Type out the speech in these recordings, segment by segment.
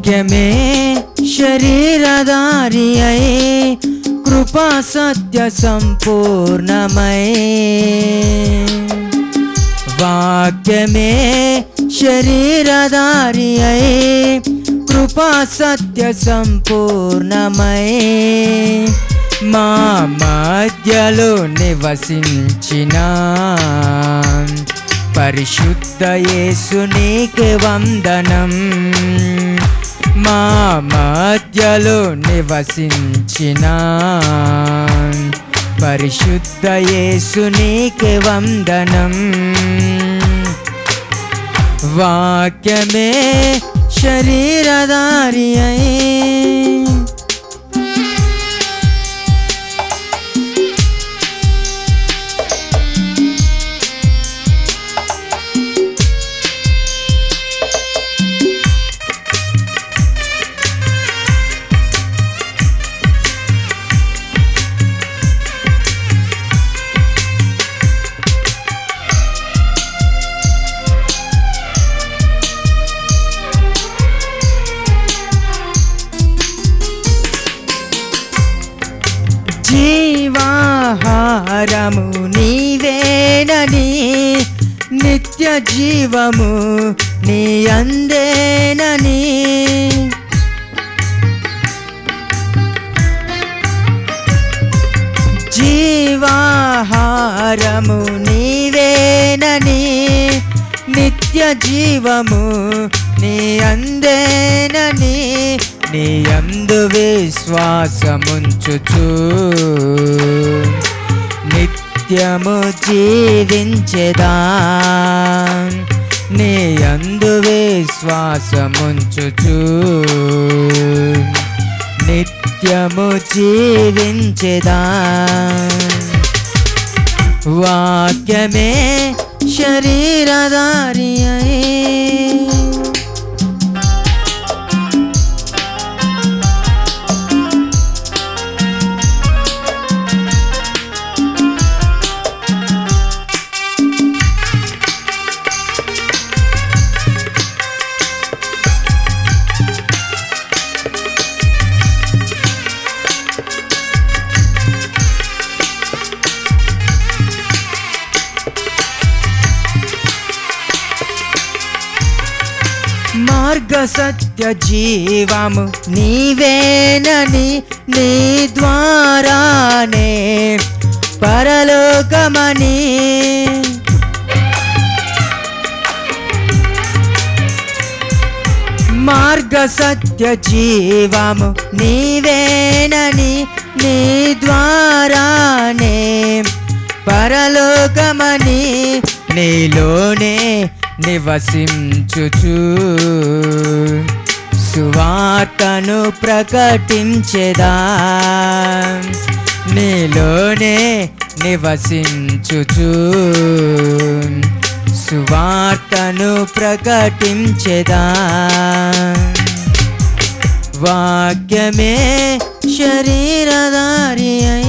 వాక్యమే శరీరధారి అయి కృపా సత్య సంపూర్ణమై వాక్యమే శరీరధారి అయి కృపా సత్య సంపూర్ణమై మా మధ్యలో నివసించిన పరిశుద్ధ యేసునికి వందనం మా మధ్యలో నివసించిన పరిశుద్ధ యేసునికి వందనం వాక్యమే శరీరధారి అయి జీవాహారము నీవేనని నిత్య జీవము నీ అందేనని జీవాహారము నీవేనని నిత్య జీవము నీ అందేనని నీ అందు విశ్వాసముంచుచు నిత్యము జీవించెదా నీ అందు విశ్వాసముంచుచు నిత్యము జీవించెదా వాక్యమే శరీరధారి అయి మార్గ సత్య జీవము నీవేనని నీ ద్వారానే పరలోకమని మార్గ సత్య జీవము నీవేనని నీ ద్వారానే పరలోకమని నీలోనే నివసించుచు సువార్తను ప్రకటించెదా నీలోనే నివసించుచు సువార్తను ప్రకటించెదా వాక్యమే శరీరధారి అయి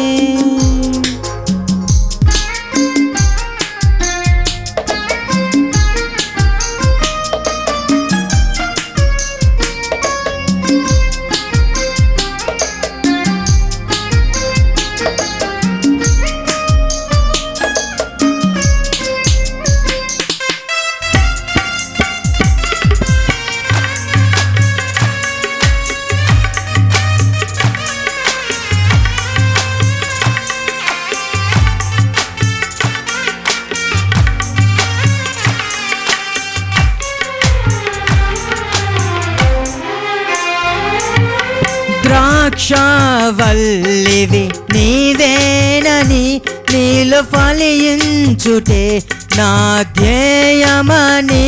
ద్రాక్షవల్లివి నీవేనని నీలో ఫలించుటే నా ధ్యేయమని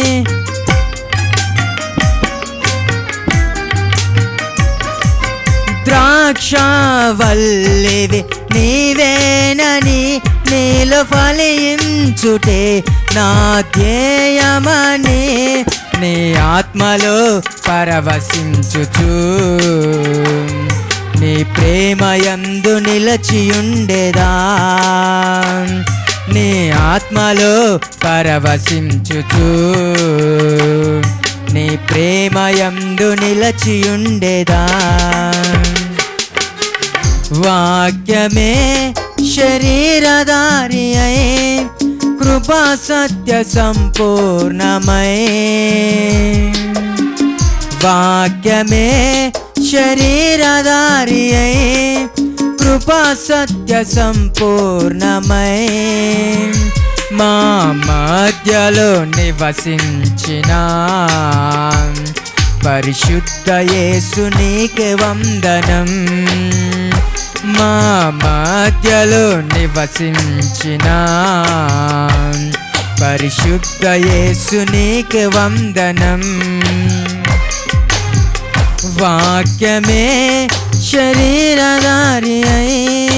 ద్రాక్షవల్లివి నీవేనని నీలో ఫలించుటే నా ధ్యేయమని నీ ఆత్మలో పరవశించుచు నీ ప్రేమయందు నిలచియుండెదా నీ ఆత్మలో పరవశించుచు నీ ప్రేమయందు నిలచియుండేదా వాక్యమే శరీరధారి అయి కృపా సత్య సంపూర్ణమై వాక్యమే శరీరధారి అయి కృపా సత్య సంపూర్ణమై మా మధ్యలో నివసించిన పరిశుద్ధ యేసునికి వందనం మా మధ్యలో నివసించిన పరిశుద్ధ యేసునికి వందనం వాక్యమే శరీరధారి అయి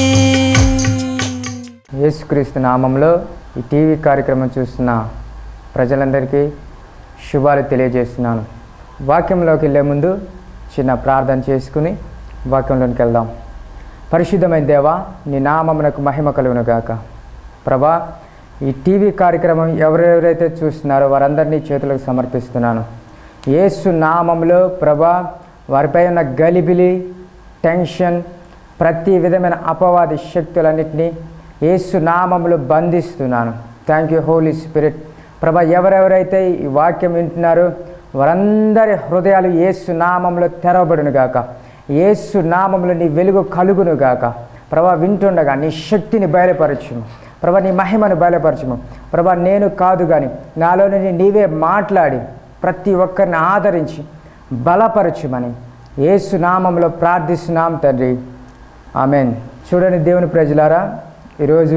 యేసుక్రీస్తు నామంలో ఈ టీవీ కార్యక్రమం చూస్తున్న ప్రజలందరికీ శుభాలు తెలియజేస్తున్నాను వాక్యంలోకి వెళ్ళే ముందు చిన్న ప్రార్థన చేసుకుని వాక్యంలోకి వెళ్దాం పరిశుద్ధమైన దేవా నీ నామమునకు మహిమ కలుగును గాక ప్రభా ఈ టీవీ కార్యక్రమం ఎవరెవరైతే చూస్తున్నారో వారందరినీ చేతులకు సమర్పిస్తున్నాను యేసు నామంలో ప్రభా వారిపై ఉన్న గలిబిలి టెన్షన్ ప్రతి విధమైన అపవాది శక్తులన్నింటినీ యేసు నామములో బంధిస్తున్నాను థ్యాంక్ యూ హోలీ స్పిరిట్ ప్రభా ఎవరెవరైతే ఈ వాక్యం వింటున్నారో వారందరి హృదయాలు యేసు నామంలో తెరవబడును గాక యేసు నామంలో నీ వెలుగు కలుగును గాక ప్రభా వింటుండగా నీ శక్తిని బయలుపరచుము ప్రభా నీ మహిమను బయలుపరచుము ప్రభా నేను కాదు కానీ నాలో నుండి నీవే మాట్లాడి ప్రతి ఒక్కరిని ఆదరించి బలపరచుమని యేసు నామంలో ప్రార్థిస్తున్నాం తండ్రి ఆమెన్ చూడండి దేవుని ప్రజలారా ఈరోజు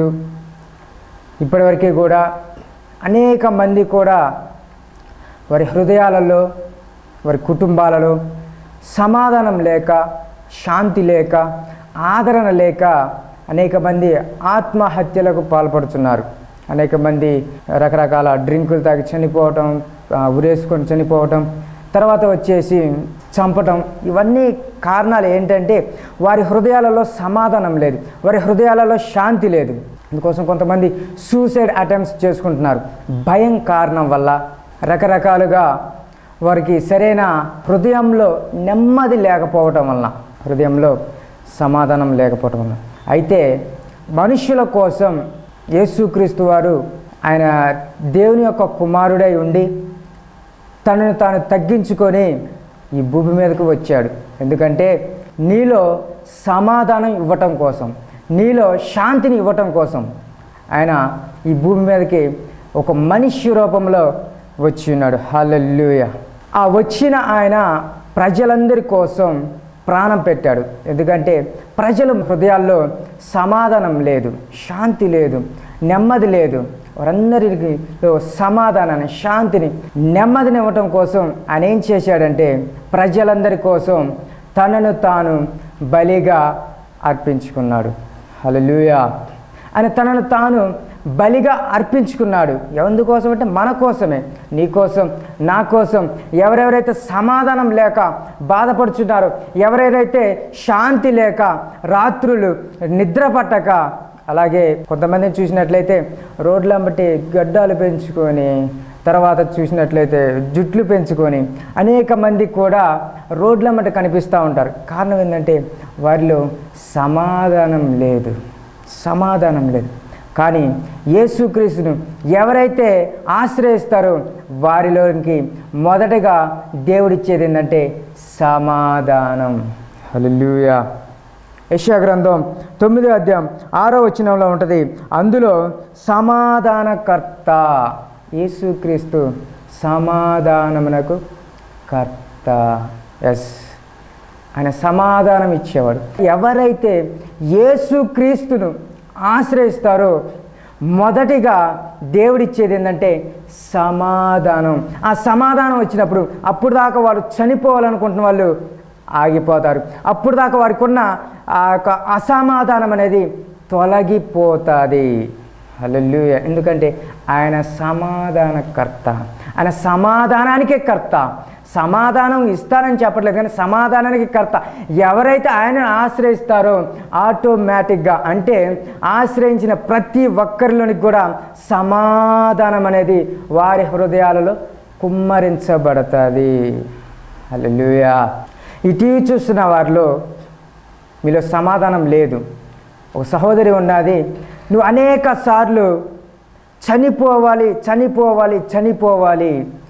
ఇప్పటివరకు కూడా అనేక మంది కూడా వారి హృదయాలలో వారి కుటుంబాలలో సమాధానం లేక శాంతి లేక ఆదరణ లేక అనేక మంది ఆత్మహత్యలకు పాల్పడుతున్నారు అనేక మంది రకరకాల డ్రింకులు తాగి చనిపోవటం ఆ, ఉరేసుకొని చనిపోవటం తర్వాత వచ్చేసి చంపటం ఇవన్నీ కారణాలు ఏంటంటే వారి హృదయాలలో సమాధానం లేదు వారి హృదయాలలో శాంతి లేదు అందుకోసం కొంతమంది సూసైడ్ అటెంప్ట్స్ చేసుకుంటున్నారు భయం కారణం వల్ల రకరకాలుగా వారికి సరైన హృదయంలో నెమ్మది లేకపోవటం వలన హృదయంలో సమాధానం లేకపోవటం వలన అయితే మనుషుల కోసం యేసుక్రీస్తు వారు ఆయన దేవుని యొక్క కుమారుడై ఉండి తనను తాను తగ్గించుకొని ఈ భూమి మీదకు వచ్చాడు ఎందుకంటే నీలో సమాధానం ఇవ్వటం కోసం నీలో శాంతిని ఇవ్వటం కోసం ఆయన ఈ భూమి మీదకి ఒక మనిషి రూపంలో వచ్చి ఉన్నాడు హల్లెలూయ ఆ వచ్చిన ఆయన ప్రజలందరి కోసం ప్రాణం పెట్టాడు ఎందుకంటే ప్రజల హృదయాల్లో సమాధానం లేదు శాంతి లేదు నెమ్మది లేదు వారందరికి సమాధానాన్ని శాంతిని నెమ్మదిని ఇవ్వటం కోసం ఆయన ఏం చేశాడంటే ప్రజలందరి కోసం తనను తాను బలిగా అర్పించుకున్నాడు హల్లెలూయా ఆయన తనను తాను బలిగా అర్పించుకున్నాడు ఎందుకోసం అంటే మన కోసమే నీ కోసం నా కోసం ఎవరెవరైతే సమాధానం లేక బాధపడుచున్నారో ఎవరెవరైతే శాంతి లేక రాత్రులు నిద్ర పట్టక అలాగే కొంతమందిని చూసినట్లయితే రోడ్లంబట్టి గడ్డాలు పెంచుకొని తర్వాత చూసినట్లయితే జుట్లు పెంచుకొని అనేక మంది కూడా రోడ్లమ్మట కనిపిస్తూ ఉంటారు కారణం ఏంటంటే వారిలో సమాధానం లేదు సమాధానం లేదు కానీ యేసుక్రీస్తును ఎవరైతే ఆశ్రయిస్తారో వారిలోనికి మొదటగా దేవుడిచ్చేది ఏంటంటే సమాధానం హల్లెలూయా యెషయా గ్రంథం తొమ్మిదో అధ్యాయం ఆరో వచనంలో ఉంటుంది అందులో సమాధానకర్త యేసుక్రీస్తు సమాధానమునకు కర్త ఎస్ ఆయన సమాధానం ఇచ్చేవాడు ఎవరైతే యేసుక్రీస్తును ఆశ్రయిస్తారో మొదటిగా దేవుడిచ్చేది ఏంటంటే సమాధానం ఆ సమాధానం వచ్చినప్పుడు అప్పుడు దాకా వారు చనిపోవాలనుకుంటున్న వాళ్ళు ఆగిపోతారు అప్పుడు దాకా వారికి ఉన్న ఆ యొక్క అసమాధానం అనేది తొలగిపోతుంది హల్లెలూయ ఎందుకంటే ఆయన సమాధానకర్త ఆయన సమాధానానికే కర్త సమాధానం ఇస్తానని చెప్పట్లేదు కానీ సమాధానానికి కర్త ఎవరైతే ఆయనను ఆశ్రయిస్తారో ఆటోమేటిక్గా అంటే ఆశ్రయించిన ప్రతి ఒక్కరిలోనికి కూడా సమాధానం అనేది వారి హృదయాలలో కుమ్మరించబడుతుంది హల్లెలూయా ఈ టీవీ చూస్తున్న వారిలో మీలో సమాధానం లేదు ఒక సహోదరి ఉన్నది నువ్వు అనేక సార్లు చనిపోవాలి చనిపోవాలి చనిపోవాలి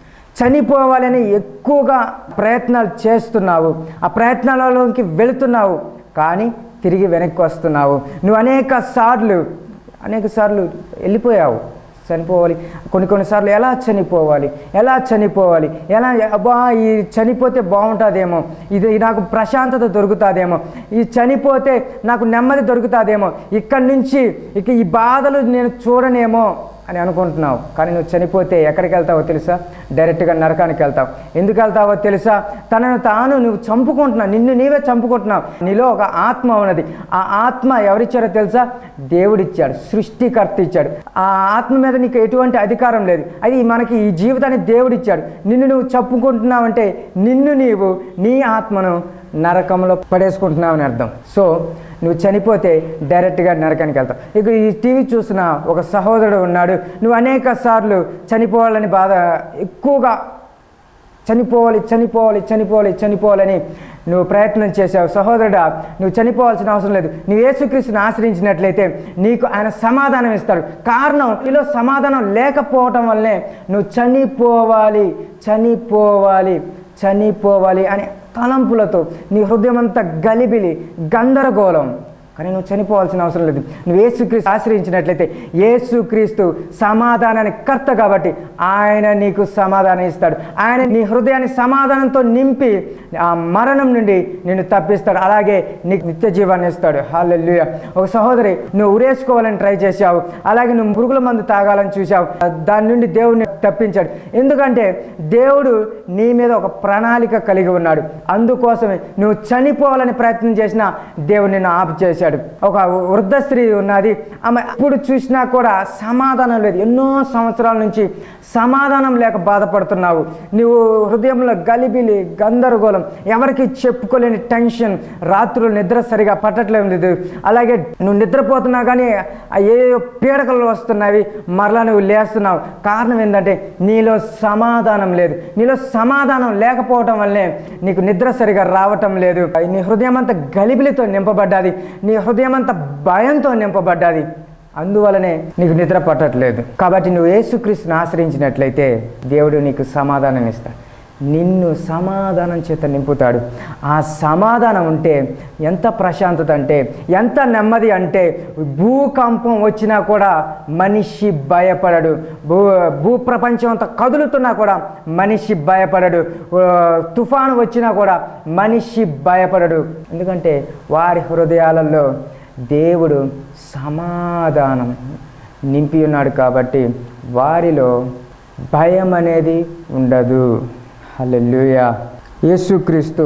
చనిపోవాలని ఎక్కువగా ప్రయత్నాలు చేస్తున్నావు ఆ ప్రయత్నాలలోకి వెళుతున్నావు కానీ తిరిగి వెనక్కి వస్తున్నావు నువ్వు అనేక సార్లు అనేక సార్లు వెళ్ళిపోయావు చనిపోవాలి కొన్ని కొన్నిసార్లు ఎలా చనిపోవాలి ఎలా చనిపోవాలి ఎలా అబ్బా ఈ చనిపోతే బాగుంటుందేమో ఇది నాకు ప్రశాంతత దొరుకుతుందేమో ఈ చనిపోతే నాకు నెమ్మది దొరుకుతుందేమో ఇక్కడి నుంచి ఇక ఈ బాధలు నేను చూడనేమో అని అనుకుంటున్నావు కానీ నువ్వు చనిపోతే ఎక్కడికి వెళ్తావో తెలుసా డైరెక్ట్గా నరకానికి వెళ్తావు ఎందుకు వెళ్తావో తెలుసా తనను తాను నువ్వు చంపుకుంటున్నావు నిన్ను నీవే చంపుకుంటున్నావు నీలో ఒక ఆత్మ ఉన్నది ఆ ఆత్మ ఎవరిచ్చారో తెలుసా దేవుడిచ్చాడు సృష్టికర్త ఇచ్చాడు ఆ ఆత్మ మీద నీకు ఎటువంటి అధికారం లేదు అది మనకి ఈ జీవితాన్ని దేవుడిచ్చాడు నిన్ను నువ్వు చంపుకుంటున్నావంటే నిన్ను నీవు నీ ఆత్మను నరకంలో పడేసుకుంటున్నావు అని అర్థం సో నువ్వు చనిపోతే డైరెక్ట్గా నరకానికి వెళ్తావు ఇక ఈ టీవీ చూసిన ఒక సహోదరుడు ఉన్నాడు నువ్వు అనేక సార్లు చనిపోవాలని బాధ ఎక్కువగా చనిపోవాలి చనిపోవాలి చనిపోవాలి చనిపోవాలని నువ్వు ప్రయత్నం చేసావు సహోదరుడా నువ్వు చనిపోవాల్సిన అవసరం లేదు నువ్వు యేసుక్రీస్తుని ఆశ్రయించినట్లయితే నీకు ఆయన సమాధానం ఇస్తాడు కారణం నీలో సమాధానం లేకపోవటం వల్లనే నువ్వు చనిపోవాలి చనిపోవాలి చనిపోవాలి అనే తలంపులతో నీ హృదయం అంతా గలిబిలి గందరగోళం కానీ నువ్వు చనిపోవాల్సిన అవసరం లేదు నువ్వు యేసుక్రీస్తు ఆశ్రయించినట్లయితే యేసుక్రీస్తు సమాధానానికి కర్త కాబట్టి ఆయన నీకు సమాధానం ఇస్తాడు ఆయన నీ హృదయాన్ని సమాధానంతో నింపి ఆ మరణం నుండి నిన్ను తప్పిస్తాడు అలాగే నీకు నిత్య జీవాన్ని ఇస్తాడు హాలెల్లుయ ఒక సహోదరి నువ్వు ఉరేసుకోవాలని ట్రై చేశావు అలాగే నువ్వు పురుగుల మందు తాగాలని చూశావు దాని నుండి దేవుడిని తప్పించాడు ఎందుకంటే దేవుడు నీ మీద ఒక ప్రణాళిక కలిగి ఉన్నాడు అందుకోసమే నువ్వు చనిపోవాలని ప్రయత్నం చేసినా దేవుడు నిన్ను ఆపు చేశాడు ఒక వృద్ధ స్త్రీ ఉన్నది ఆమె ఇప్పుడు చూసినా కూడా సమాధానం లేదు ఎన్నో సంవత్సరాల నుంచి సమాధానం లేక బాధపడుతున్నావు నువ్వు హృదయంలో గలిబిలి గందరగోళం ఎవరికి చెప్పుకోలేని టెన్షన్ రాత్రులు నిద్ర సరిగా పట్టట్లేదు లేదు అలాగే నువ్వు నిద్రపోతున్నా కానీ ఆ ఏ పీడకలు వస్తున్నవి మరలా నువ్వు లేస్తున్నావు కారణం ఏంటంటే నీలో సమాధానం లేదు నీలో సమాధానం లేకపోవటం వల్లే నీకు నిద్ర సరిగా రావటం లేదు నీ హృదయం అంతా గలిబిలితో నింపబడ్డది నీ హృదయం అంతా భయంతో నింపబడ్డది అందువలనే నీకు నిద్ర పట్టట్లేదు కాబట్టి నువ్వు యేసుక్రీస్తుని ఆశ్రయించినట్లయితే దేవుడు నీకు సమాధానం ఇస్తాడు నిన్ను సమాధానం చేత నింపుతాడు ఆ సమాధానం ఉంటే ఎంత ప్రశాంతత అంటే ఎంత నెమ్మది అంటే భూకంపం వచ్చినా కూడా మనిషి భయపడడు భూ భూప్రపంచం అంతా కదులుతున్నా కూడా మనిషి భయపడడు ఆ, తుఫాను వచ్చినా కూడా మనిషి భయపడడు ఎందుకంటే వారి హృదయాలలో దేవుడు సమాధానం నింపి ఉన్నాడు కాబట్టి వారిలో భయం అనేది ఉండదు హల్లెలూయా యేసుక్రీస్తు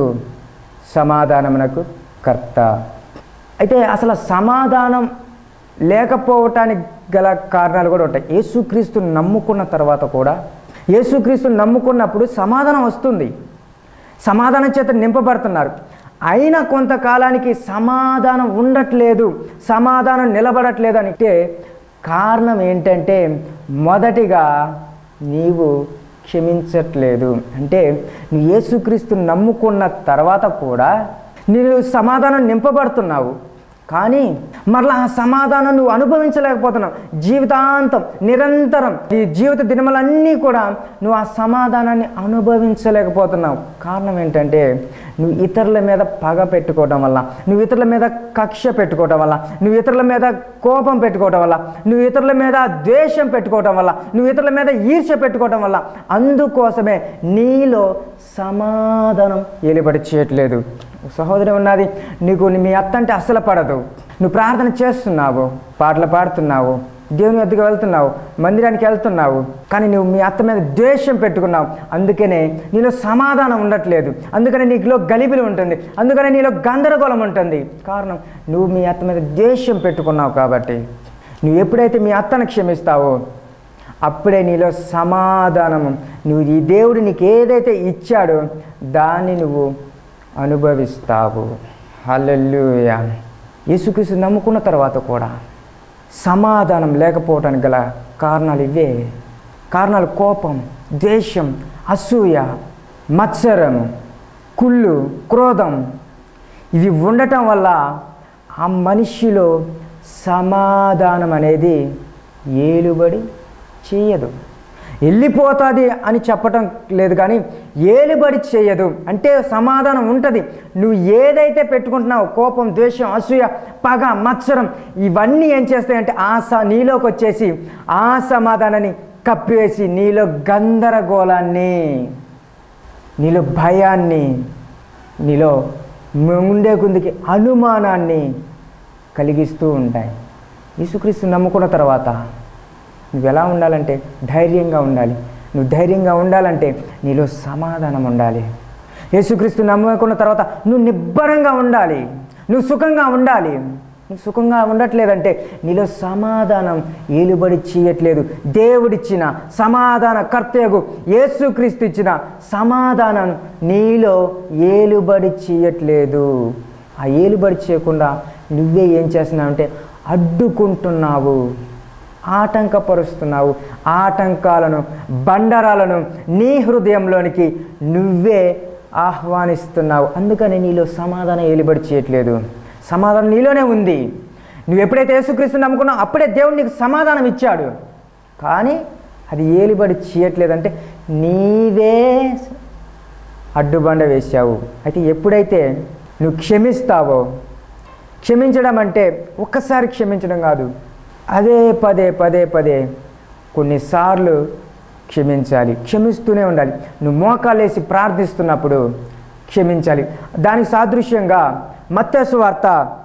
సమాధానమునకు కర్త అయితే అసలు సమాధానం లేకపోవటానికి గల కారణాలు కూడా ఉంటాయి యేసుక్రీస్తుని నమ్ముకున్న తర్వాత కూడా యేసుక్రీస్తుని నమ్ముకున్నప్పుడు సమాధానం వస్తుంది సమాధానం చేత నింపబడుతున్నారు అయినా కొంతకాలానికి సమాధానం ఉండట్లేదు సమాధానం నిలబడట్లేదు అంటే కారణం ఏంటంటే మొదటిగా నీవు క్షమించట్లేదు అంటే నువ్వు యేసుక్రీస్తుని నమ్ముకున్న తర్వాత కూడా నీవు సమాధానం నింపబడుతున్నావు కానీ మరలా ఆ సమాధానం నువ్వు అనుభవించలేకపోతున్నావు జీవితాంతం నిరంతరం ఈ జీవిత దినములన్నీ కూడా నువ్వు ఆ సమాధానాన్ని అనుభవించలేకపోతున్నావు కారణం ఏంటంటే నువ్వు ఇతరుల మీద పగ పెట్టుకోవడం వల్ల నువ్వు ఇతరుల మీద కక్ష పెట్టుకోవడం వల్ల నువ్వు ఇతరుల మీద కోపం పెట్టుకోవడం వల్ల నువ్వు ఇతరుల మీద ద్వేషం పెట్టుకోవడం వల్ల నువ్వు ఇతరుల మీద ఈర్ష్య పెట్టుకోవడం వల్ల అందుకోసమే నీలో సమాధానం ఏలుబడి చేయట్లేదు సహోదరి ఉన్నది నీకు మీ అత్త అంటే అస్సలు పడదు నువ్వు ప్రార్థన చేస్తున్నావు పాటలు పాడుతున్నావు దేవుని వద్దకు వెళ్తున్నావు మందిరానికి వెళ్తున్నావు కానీ నువ్వు మీ అత్త మీద ద్వేషం పెట్టుకున్నావు అందుకనే నీలో సమాధానం ఉండట్లేదు అందుకనే నీకులో గలిబిలి ఉంటుంది అందుకనే నీలో గందరగోళం ఉంటుంది కారణం నువ్వు మీ అత్త మీద ద్వేషం పెట్టుకున్నావు కాబట్టి నువ్వు ఎప్పుడైతే మీ అత్తను క్షమిస్తావో అప్పుడే నీలో సమాధానము నువ్వు ఈ దేవుడు నీకు ఏదైతే ఇచ్చాడో దాన్ని నువ్వు అనుభవిస్తావు హల్లెలూయా యేసుక్రీస్తు నమ్ముకున్న తర్వాత కూడా సమాధానం లేకపోవటానికి గల కారణాలు ఇవే కారణాలు కోపం ద్వేషం అసూయ మత్సరము కుళ్ళు క్రోధం ఇవి ఉండటం వల్ల ఆ మనిషిలో సమాధానం అనేది ఏలుబడి చేయదు వెళ్ళిపోతుంది అని చెప్పటం లేదు కానీ ఏలుబడి చేయదు అంటే సమాధానం ఉంటుంది నువ్వు ఏదైతే పెట్టుకుంటున్నావు కోపం ద్వేషం అసూయ పగ మత్సరం ఇవన్నీ ఏం చేస్తాయంటే ఆ స నీలోకి వచ్చేసి ఆ సమాధానాన్ని కప్పివేసి నీలో గందరగోళాన్ని నీలో భయాన్ని నీలో ఉండే కొందికి అనుమానాన్ని కలిగిస్తూ ఉంటాయి యేసుక్రీస్తు నమ్ముకున్న తర్వాత నువ్వు ఎలా ఉండాలంటే ధైర్యంగా ఉండాలి నువ్వు ధైర్యంగా ఉండాలంటే నీలో సమాధానం ఉండాలి యేసుక్రీస్తు నమ్ముకున్న తర్వాత నువ్వు నిబ్బరంగా ఉండాలి నువ్వు సుఖంగా ఉండాలి నువ్వు సుఖంగా ఉండట్లేదంటే నీలో సమాధానం ఏలుబడి చేయట్లేదు దేవుడిచ్చిన సమాధాన కర్తయ్యకు యేసుక్రీస్తు ఇచ్చిన సమాధానం నీలో ఏలుబడి చేయట్లేదు ఆ ఏలుబడి చేయకుండా నువ్వే ఏం చేస్తున్నావు అంటే అడ్డుకుంటున్నావు ఆటంకపరుస్తున్నావు ఆటంకాలను బండరాలను నీ హృదయంలోనికి నువ్వే ఆహ్వానిస్తున్నావు అందుకని నీలో సమాధానం ఏలుబడి చేయట్లేదు సమాధానం నీలోనే ఉంది నువ్వు ఎప్పుడైతే యేసుక్రీస్తు నమ్ముకున్నావు అప్పుడే దేవుడు నీకు సమాధానం ఇచ్చాడు కానీ అది ఏలుబడి చేయట్లేదంటే నీవే అడ్డుబండ వేశావు అయితే ఎప్పుడైతే నువ్వు క్షమిస్తావో క్షమించడం అంటే ఒక్కసారి క్షమించడం కాదు అదే పదే పదే పదే కొన్నిసార్లు క్షమించాలి క్షమిస్తూనే ఉండాలి నువ్వు మోకాలేసి ప్రార్థిస్తున్నప్పుడు క్షమించాలి దానికి సాదృశ్యంగా మత్తసు వార్త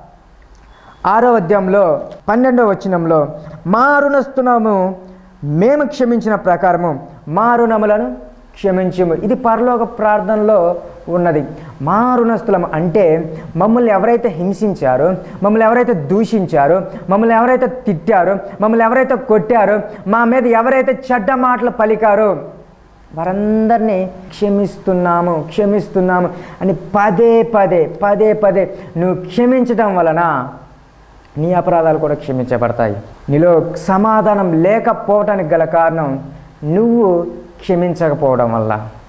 ఆరో అధ్యాయంలో పన్నెండవ వచనంలో మా రుణస్తునము మేము క్షమించిన ప్రకారము మా రుణములను క్షమించము ఇది పరలోక ప్రార్థనలో ఉన్నది మా రుణస్థులం అంటే మమ్మల్ని ఎవరైతే హింసించారో మమ్మల్ని ఎవరైతే దూషించారో మమ్మల్ని ఎవరైతే తిట్టారో మమ్మల్ని ఎవరైతే కొట్టారో మా మీద ఎవరైతే చెడ్డ మాటలు పలికారో వారందరినీ క్షమిస్తున్నాము క్షమిస్తున్నాము అని పదే పదే పదే పదే నువ్వు క్షమించడం వలన నీ అపరాధాలు కూడా క్షమించబడతాయి నీలో సమాధానం లేకపోవటానికి గల కారణం నువ్వు క్షమించకపోవడం వల్ల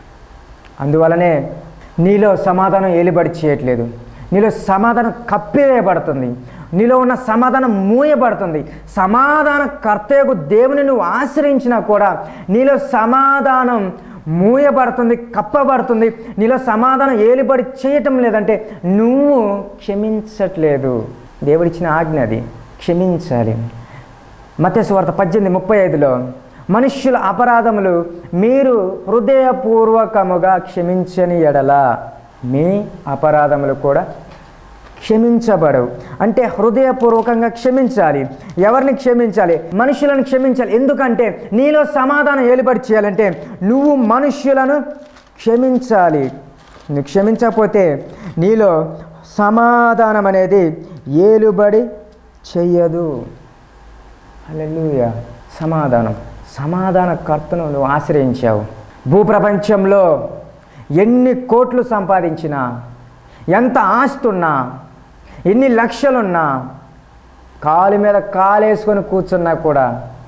అందువలనే నీలో సమాధానం ఏలుబడి చేయట్లేదు నీలో సమాధానం కప్పివేయబడుతుంది నీలో ఉన్న సమాధానం మూయబడుతుంది సమాధాన కర్తయ్యకు దేవుని నువ్వు ఆశ్రయించినా కూడా నీలో సమాధానం మూయబడుతుంది కప్పబడుతుంది నీలో సమాధానం ఏలుబడి చేయటం లేదంటే నువ్వు క్షమించట్లేదు దేవుడిచ్చిన ఆజ్ఞ అది క్షమించాలి మత్స్వార్త పద్దెనిమిది ముప్పై ఐదులో మనుష్యుల అపరాధములు మీరు హృదయపూర్వకముగా క్షమించని ఎడల మీ అపరాధములు కూడా క్షమించబడవు అంటే హృదయపూర్వకంగా క్షమించాలి ఎవరిని క్షమించాలి మనుషులను క్షమించాలి ఎందుకంటే నీలో సమాధానం ఏలుబడి చేయాలంటే నువ్వు మనుష్యులను క్షమించాలి నువ్వు క్షమించకపోతే నీలో సమాధానం అనేది ఏలుబడి చెయ్యదు హల్లెలూయా సమాధానం సమాధాన కర్తను నువ్వు ఆశ్రయించావు భూప్రపంచంలో ఎన్ని కోట్లు సంపాదించినా ఎంత ఆస్తున్నా ఎన్ని లక్షలున్నా కాలు మీద కాలేసుకొని కూర్చున్నా కూడా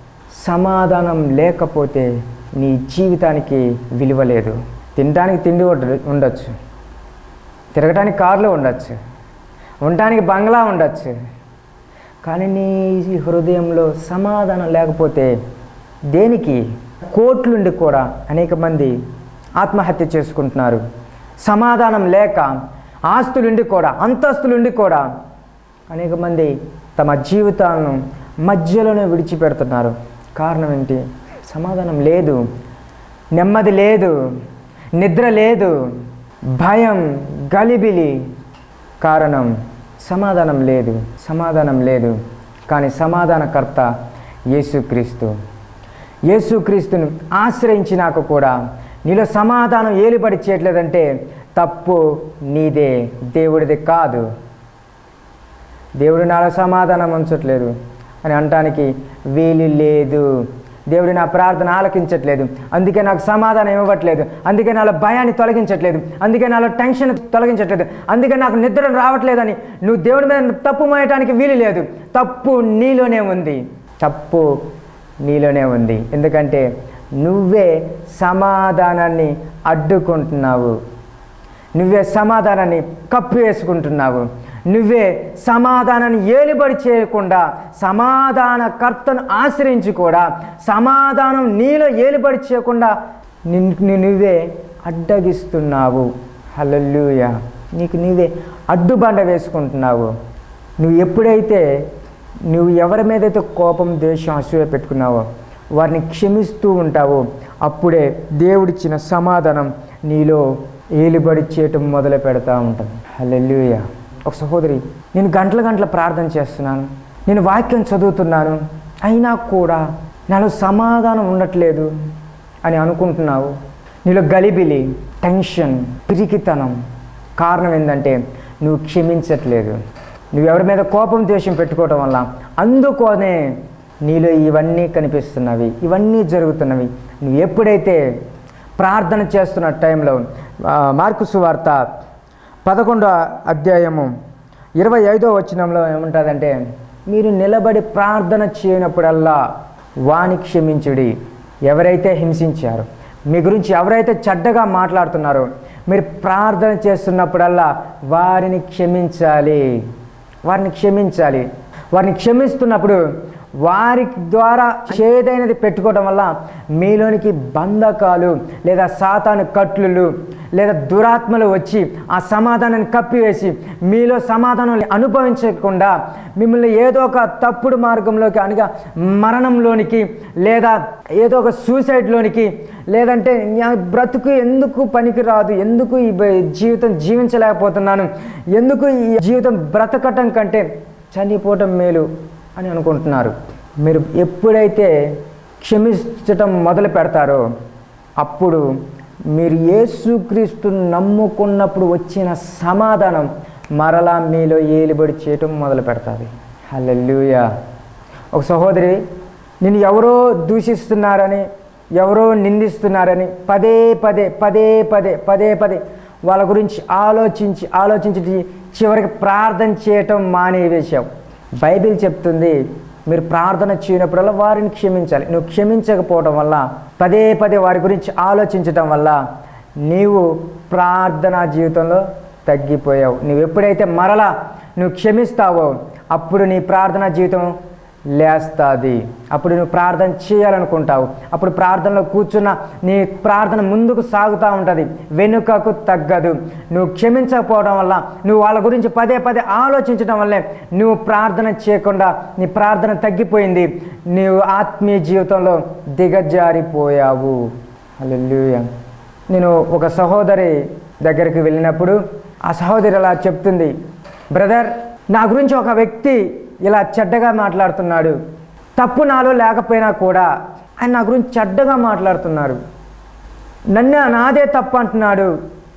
సమాధానం లేకపోతే నీ జీవితానికి విలువ లేదు తినడానికి తిండి ఉండ- ఉండొచ్చు తిరగటానికి కార్లు ఉండొచ్చు ఉండటానికి బంగ్లా ఉండొచ్చు కానీ నీ హృదయంలో సమాధానం లేకపోతే దేనికి కోట్లుండి కూడా అనేక మంది ఆత్మహత్య చేసుకుంటున్నారు సమాధానం లేక ఆస్తులుండి కూడా అంతస్తులుండి కూడా అనేక మంది తమ జీవితాలను మధ్యలోనే విడిచిపెడుతున్నారు కారణం ఏంటి సమాధానం లేదు నెమ్మది లేదు నిద్ర లేదు భయం గలిబిలి కారణం సమాధానం లేదు సమాధానం లేదు కానీ సమాధానకర్త యేసుక్రీస్తు యేసుక్రీస్తును ఆశ్రయించినాక కూడా నీలో సమాధానం ఏలుబడి చేయట్లేదంటే తప్పు నీదే దేవుడిది కాదు దేవుడు నాలో సమాధానం ఉంచట్లేదు అని అనటానికి వీలు లేదు దేవుడు నా ప్రార్థన ఆలకించట్లేదు అందుకే నాకు సమాధానం ఇవ్వట్లేదు అందుకే నాలో భయాన్ని తొలగించట్లేదు అందుకే నాలో టెన్షన్ తొలగించట్లేదు అందుకే నాకు నిద్ర రావట్లేదని నువ్వు దేవుడి మీద తప్పు మోయటానికి వీలు లేదు తప్పు నీలోనే ఉంది తప్పు నీలోనే ఉంది ఎందుకంటే నువ్వే సమాధానాన్ని అడ్డుకుంటున్నావు నువ్వే సమాధానాన్ని కప్పు వేసుకుంటున్నావు నువ్వే సమాధానాన్ని ఏలుబడి చేయకుండా సమాధాన కర్తను ఆశ్రయించి కూడా సమాధానం నీలో ఏలుబడి చేయకుండా నిన్ను నువ్వే అడ్డగిస్తున్నావు హల్లెలూయ నీకు నీవే అడ్డుబండ వేసుకుంటున్నావు నువ్వు ఎప్పుడైతే నువ్వు ఎవరి మీదైతే కోపం ద్వేషం అసూయ పెట్టుకున్నావో వారిని క్షమిస్తూ ఉంటావో అప్పుడే దేవుడిచ్చిన సమాధానం నీలో ఏలుబడి చేయటం మొదలు పెడతా ఉంటుంది హల్లెలూయ ఒక సహోదరి నేను గంటల గంటల ప్రార్థన చేస్తున్నాను నేను వాక్యం చదువుతున్నాను అయినా కూడా నాలో సమాధానం ఉండట్లేదు అని అనుకుంటున్నావు నీలో గలిబిలి టెన్షన్ పిరికితనం కారణం ఏంటంటే నువ్వు క్షమించట్లేదు నువ్వు ఎవరి మీద కోపం ద్వేషం పెట్టుకోవటం వల్ల అందుకోనే నీలో ఇవన్నీ కనిపిస్తున్నవి ఇవన్నీ జరుగుతున్నవి నువ్వు ఎప్పుడైతే ప్రార్థన చేస్తున్న టైంలో ఆ, మార్కు సువార్త పదకొండో అధ్యాయము ఇరవై ఐదో వచనంలో ఏముంటుందంటే మీరు నిలబడి ప్రార్థన చేయనప్పుడల్లా వాని క్షమించుడి ఎవరైతే హింసించారో మీ గురించి ఎవరైతే చెడ్డగా మాట్లాడుతున్నారో మీరు ప్రార్థన చేస్తున్నప్పుడల్లా వారిని క్షమించాలి వారిని క్షమించాలి వారిని క్షమిస్తున్నప్పుడు వారి ద్వారా చేదైనది పెట్టుకోవడం వల్ల మీలోనికి బంధకాలు లేదా సాతాను కట్లులు లేదా దురాత్మలు వచ్చి ఆ సమాధానాన్ని కప్పివేసి మీలో సమాధానం అనుభవించకుండా మిమ్మల్ని ఏదో ఒక తప్పుడు మార్గంలోకి అనగా మరణంలోనికి లేదా ఏదో ఒక సూసైడ్లోనికి లేదంటే నా బ్రతుకు ఎందుకు పనికిరాదు ఎందుకు ఈ బ- జీవితం జీవించలేకపోతున్నాను ఎందుకు ఈ జీవితం బ్రతకటం కంటే చనిపోవటం మేలు అని అనుకుంటున్నారు మీరు ఎప్పుడైతే క్షమించటం మొదలు పెడతారో అప్పుడు మీరు యేసుక్రీస్తు నమ్ముకున్నప్పుడు వచ్చిన సమాధానం మరలా మీలో ఏలుబడి చేయటం మొదలు పెడతాది హల్లెలూయా ఒక సహోదరి నేను ఎవరో దూషిస్తున్నారని ఎవరో నిందిస్తున్నారని పదే పదే పదే పదే పదే పదే వాళ్ళ గురించి ఆలోచించి ఆలోచించి చివరికి ప్రార్థన చేయటం మానేవేశావు బైబిల్ చెప్తుంది మీరు ప్రార్థన చేయనప్పుడల్లా వారిని క్షమించాలి నువ్వు క్షమించకపోవడం వల్ల పదే పదే వారి గురించి ఆలోచించటం వల్ల నీవు ప్రార్థనా జీవితంలో తగ్గిపోయావు నువ్వు ఎప్పుడైతే మరలా నువ్వు క్షమిస్తావో అప్పుడు నీ ప్రార్థనా జీవితం లేస్తుంది అప్పుడు నువ్వు ప్రార్థన చేయాలనుకుంటావు అప్పుడు ప్రార్థనలో కూర్చున్న నీ ప్రార్థన ముందుకు సాగుతూ ఉంటుంది వెనుకకు తగ్గదు నువ్వు క్షమించకపోవడం వల్ల నువ్వు వాళ్ళ గురించి పదే పదే ఆలోచించడం వల్లే నువ్వు ప్రార్థన చేయకుండా నీ ప్రార్థన తగ్గిపోయింది నీవు ఆత్మీయ జీవితంలో దిగజారిపోయావు హల్లెలూయా నేను ఒక సహోదరి దగ్గరికి వెళ్ళినప్పుడు ఆ సహోదరి అలా చెప్తుంది బ్రదర్ నా గురించి ఒక వ్యక్తి ఇలా చెడ్డగా మాట్లాడుతున్నాడు తప్పు నాలో లేకపోయినా కూడా ఆయన నా గురించి చెడ్డగా మాట్లాడుతున్నారు నన్ను నాదే తప్పు అంటున్నాడు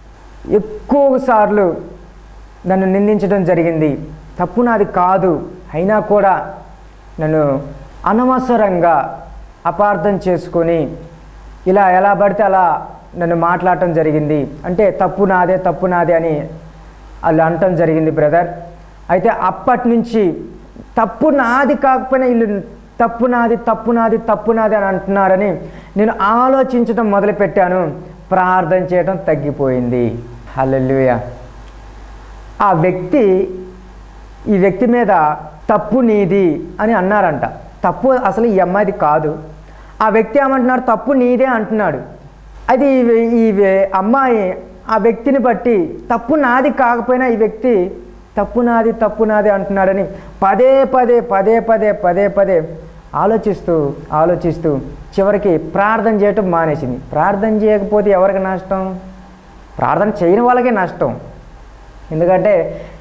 ఎక్కువ సార్లు నన్ను నిందించడం జరిగింది తప్పు నాది కాదు అయినా కూడా నన్ను అనవసరంగా అపార్థం చేసుకొని ఇలా ఎలా పడితే అలా నన్ను మాట్లాడటం జరిగింది అంటే తప్పు నాదే తప్పు నాదే అని వాళ్ళు అనటం జరిగింది బ్రదర్ అయితే అప్పటి నుంచి తప్పు నాది కాకపోయినా వీళ్ళు తప్పు నాది తప్పు నాది తప్పు నాది అని అంటున్నారని నేను ఆలోచించడం మొదలుపెట్టాను ప్రార్థన చేయడం తగ్గిపోయింది హల్లెలూయా ఆ వ్యక్తి ఈ వ్యక్తి మీద తప్పు నీది అని అన్నారంట తప్పు అసలు ఈ అమ్మాయిది కాదు ఆ వ్యక్తి ఏమంటున్నాడు తప్పు నీదే అంటున్నాడు అది ఈ వ్య- ఈ వ్య- అమ్మాయి ఆ వ్యక్తిని బట్టి తప్పు నాది కాకపోయినా ఈ వ్యక్తి తప్పు నాది తప్పు నాది అంటున్నాడని పదే పదే పదే పదే పదే పదే ఆలోచిస్తూ ఆలోచిస్తూ చివరికి ప్రార్థన చేయటం మానేసింది ప్రార్థన చేయకపోతే ఎవరికి నష్టం ప్రార్థన చేయని వాళ్ళకే నష్టం ఎందుకంటే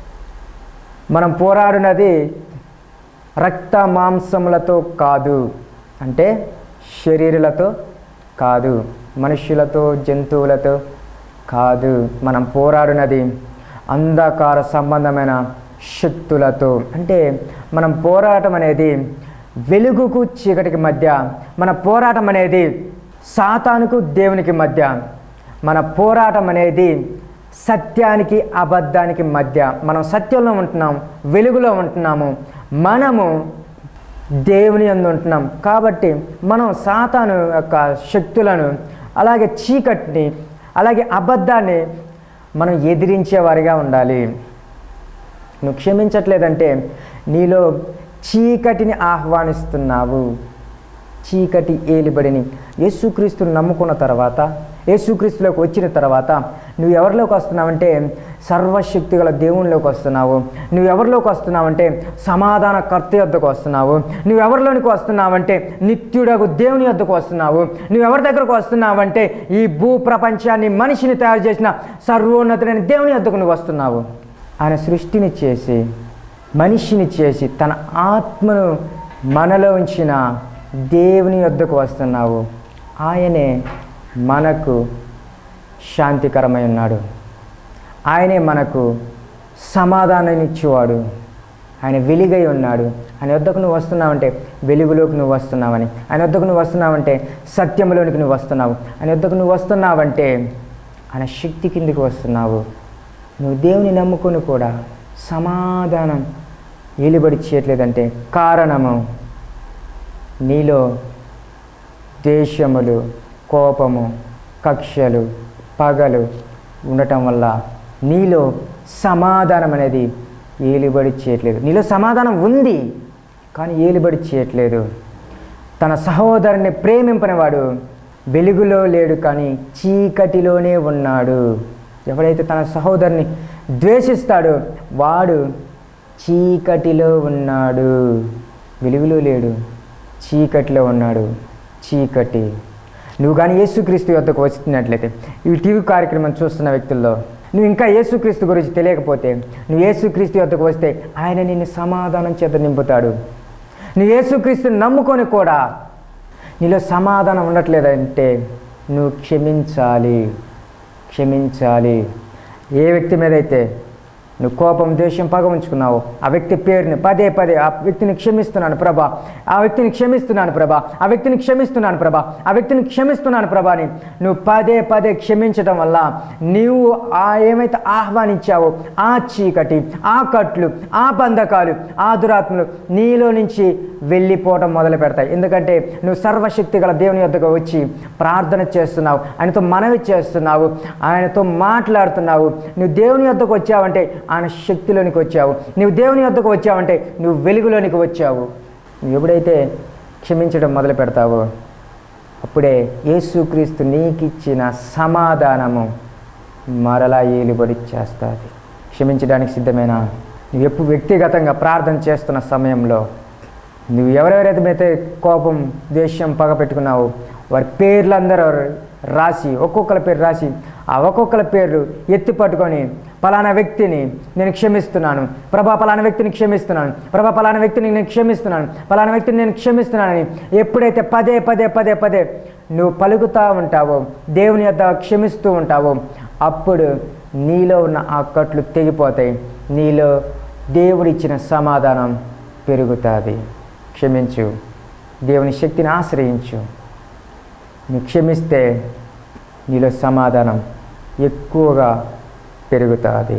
మనం పోరాడినది రక్త మాంసములతో కాదు అంటే శరీరులతో కాదు మనుష్యులతో జంతువులతో కాదు మనం పోరాడినది అంధకార సంబంధమైన శక్తులతో అంటే మనం పోరాటం అనేది వెలుగుకు చీకటికి మధ్య మన పోరాటం అనేది సాతానుకు దేవునికి మధ్య మన పోరాటం అనేది సత్యానికి అబద్ధానికి మధ్య మనం సత్యంలో ఉంటున్నాం వెలుగులో ఉంటున్నాము మనము దేవుని యందు ఉంటున్నాం కాబట్టి మనం సాతాను యొక్క శక్తులను అలాగే చీకటిని అలాగే అబద్ధాన్ని మనం ఎదిరించేవారిగా ఉండాలి నువ్వు క్షమించట్లేదంటే నీలో చీకటిని ఆహ్వానిస్తున్నావు చీకటి ఏలిబడిని యేసుక్రీస్తుని నమ్ముకున్న తర్వాత యేసుక్రీస్తులోకి వచ్చిన తర్వాత నువ్వు ఎవరిలోకి వస్తున్నావంటే సర్వశక్తి గల దేవునిలోకి వస్తున్నావు నువ్వు ఎవరిలోకి వస్తున్నావంటే సమాధాన కర్త యొద్దకు వస్తున్నావు నువ్వు ఎవరిలోనికి వస్తున్నావంటే నిత్యుడకు దేవుని యొద్దకు వస్తున్నావు నువ్వు ఎవరి దగ్గరకు వస్తున్నావంటే ఈ భూ ప్రపంచాన్ని మనిషిని తయారు చేసిన సర్వోన్నతుడైన దేవుని యొద్దకు నువ్వు వస్తున్నావు ఆయన సృష్టిని చేసి మనిషిని చేసి తన ఆత్మను మనలో ఉంచిన దేవుని యొద్దకు వస్తున్నావు ఆయనే మనకు శాంతికరమై ఉన్నాడు ఆయనే మనకు సమాధానాన్ని ఇచ్చేవాడు ఆయన వెలుగై ఉన్నాడు ఆయన వద్దకు నువ్వు వస్తున్నావంటే వెలుగులోకి నువ్వు వస్తున్నావని ఆయన వద్దకు నువ్వు వస్తున్నావంటే సత్యంలోనికి నువ్వు వస్తున్నావు ఆయన వద్దకు నువ్వు వస్తున్నావంటే ఆయన శక్తి కిందికి వస్తున్నావు నువ్వు దేవుని నమ్ముకొని కూడా సమాధానం ఏలుబడి చేయట్లేదంటే కారణము నీలో దేశములు కోపము కక్షలు పగలు ఉండటం వల్ల నీలో సమాధానం అనేది ఏలుబడి చేయట్లేదు నీలో సమాధానం ఉంది కానీ ఏలుబడి చేయట్లేదు తన సహోదరుని ప్రేమింపనివాడు వెలుగులో లేడు కానీ చీకటిలోనే ఉన్నాడు ఎవడైతే తన సహోదరుని ద్వేషిస్తాడో వాడు చీకటిలో ఉన్నాడు వెలుగులో లేడు చీకటిలో ఉన్నాడు చీకటి నువ్వు కానీ యేసుక్రీస్తు యొద్దకు వస్తున్నట్లయితే ఈ టీవీ కార్యక్రమం చూస్తున్న వ్యక్తుల్లో నువ్వు ఇంకా యేసుక్రీస్తు గురించి తెలియకపోతే నువ్వు యేసుక్రీస్తు యొద్దకు వస్తే ఆయన నిన్ను సమాధానం చేత నింపుతాడు నువ్వు యేసుక్రీస్తుని నమ్ముకొని కూడా నీలో సమాధానం ఉండట్లేదంటే నువ్వు క్షమించాలి క్షమించాలి ఏ వ్యక్తి మీద అయితే నువ్వు కోపం ద్వేషం పగ ఉంచుకున్నావు ఆ వ్యక్తి పేరుని పదే పదే ఆ వ్యక్తిని క్షమిస్తున్నాను ప్రభా ఆ వ్యక్తిని క్షమిస్తున్నాను ప్రభా ఆ వ్యక్తిని క్షమిస్తున్నాను ప్రభా ఆ వ్యక్తిని క్షమిస్తున్నాను ప్రభా అని నువ్వు పదే పదే క్షమించడం వల్ల నీవు ఆ ఏమైతే ఆహ్వానించావో ఆ చీకటి ఆ కట్లు ఆ బంధకాలు ఆ దురాత్మలు నీలో నుంచి వెళ్ళిపోవటం మొదలు పెడతాయి ఎందుకంటే నువ్వు సర్వశక్తి గల దేవుని యొద్దకు వచ్చి ప్రార్థన చేస్తున్నావు ఆయనతో మనవి చేస్తున్నావు ఆయనతో మాట్లాడుతున్నావు నువ్వు దేవుని యొద్దకు వచ్చావంటే ఆయన శక్తిలోనికి వచ్చావు నువ్వు దేవుని యొద్దకు వచ్చావంటే నువ్వు వెలుగులోనికి వచ్చావు నువ్వు ఎప్పుడైతే క్షమించడం మొదలు పెడతావో అప్పుడే యేసుక్రీస్తు నీకిచ్చిన సమాధానము మరలా ఏలుబడి చేస్తుంది క్షమించడానికి సిద్ధమేనా నువ్వు ఎప్పుడు వ్యక్తిగతంగా ప్రార్థన చేస్తున్న సమయంలో నువ్వు ఎవరెవరైతే అయితే కోపం ద్వేషం పగ పెట్టుకున్నావో వారి పేర్లందరూ రాసి ఒక్కొక్కరి పేరు రాసి ఆ ఒక్కొక్కరి పేర్లు ఎత్తి పట్టుకొని పలానా వ్యక్తిని నేను క్షమిస్తున్నాను ప్రభా పలానా వ్యక్తిని క్షమిస్తున్నాను ప్రభా పలానా వ్యక్తిని నేను క్షమిస్తున్నాను పలానా వ్యక్తిని నేను క్షమిస్తున్నానని ఎప్పుడైతే పదే పదే పదే పదే నువ్వు పలుకుతూ ఉంటావో దేవుని యొక్క క్షమిస్తూ ఉంటావో అప్పుడు నీలో ఉన్న ఆ కట్లు తెగిపోతాయి నీలో దేవుడిచ్చిన సమాధానం పెరుగుతుంది క్షమించు దేవుని శక్తిని ఆశ్రయించు నువ్వు క్షమిస్తే నీలో సమాధానం ఎక్కువగా పెరుగుతుంది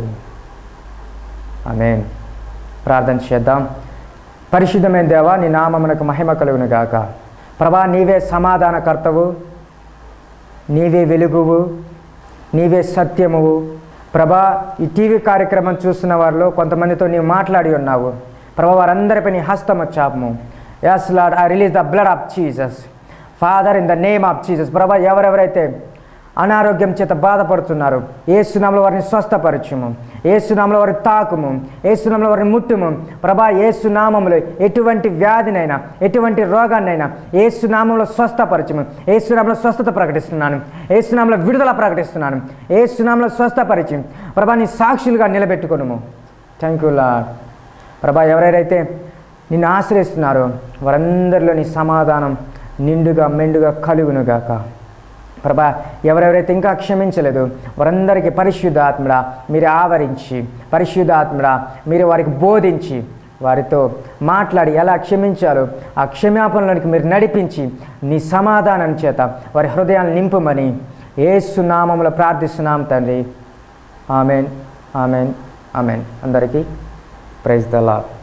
ఆమేన్ ప్రార్థన చేద్దాం పరిశుద్ధమైన దేవా నీ నామమునకు మహిమ కలుగును గాక ప్రభా నీవే సమాధానకర్తవు నీవే వెలుగువు నీవే సత్యమువు ప్రభా ఈ టీవీ కార్యక్రమం చూస్తున్న వారిలో కొంతమందితో నీవు మాట్లాడి ఉన్నావు ప్రభా వారందరిపై నీ హస్తము చాపము yes Lord I release the blood of Jesus father in the name of Jesus ప్రభా ఎవరెవరైతే అనారోగ్యం చేత బాధపడుతున్నారు ఏసునామలో వారిని స్వస్థపరచుము ఏసునామలో వారిని తాకుము ఏసునామలో వారిని ముట్టుము ప్రభా ఏసునామంలో ఎటువంటి వ్యాధినైనా ఎటువంటి రోగాన్నైనా ఏసునామంలో స్వస్థపరచుము ఏసునామంలో స్వస్థత ప్రకటిస్తున్నాను ఏసునామంలో విడుదల ప్రకటిస్తున్నాను ఏసునామంలో స్వస్థపరిచి ప్రభా నీ సాక్షులుగా నిలబెట్టుకును థ్యాంక్ యూ లాడ్ ప్రభా ఎవరెవరైతే నిన్ను ఆశ్రయిస్తున్నారో వారందరిలో నీ సమాధానం నిండుగా మెండుగా కలుగునుగాక ప్రభా ఎవరెవరైతే ఇంకా క్షమించలేదు వారందరికీ పరిశుద్ధాత్మడా మీరు ఆవరించి పరిశుద్ధాత్మడా మీరు వారికి బోధించి వారితో మాట్లాడి ఎలా క్షమించాలో ఆ క్షమాపణలోనికి మీరు నడిపించి నీ సమాధానం చేత వారి హృదయాన్ని నింపుమని ఏసు నామంలో ప్రార్థిస్తున్నాం తండ్రి ఆమెన్ ఆమెన్ ఆమెన్ అందరికీ ప్రైజ్ ద లాడ్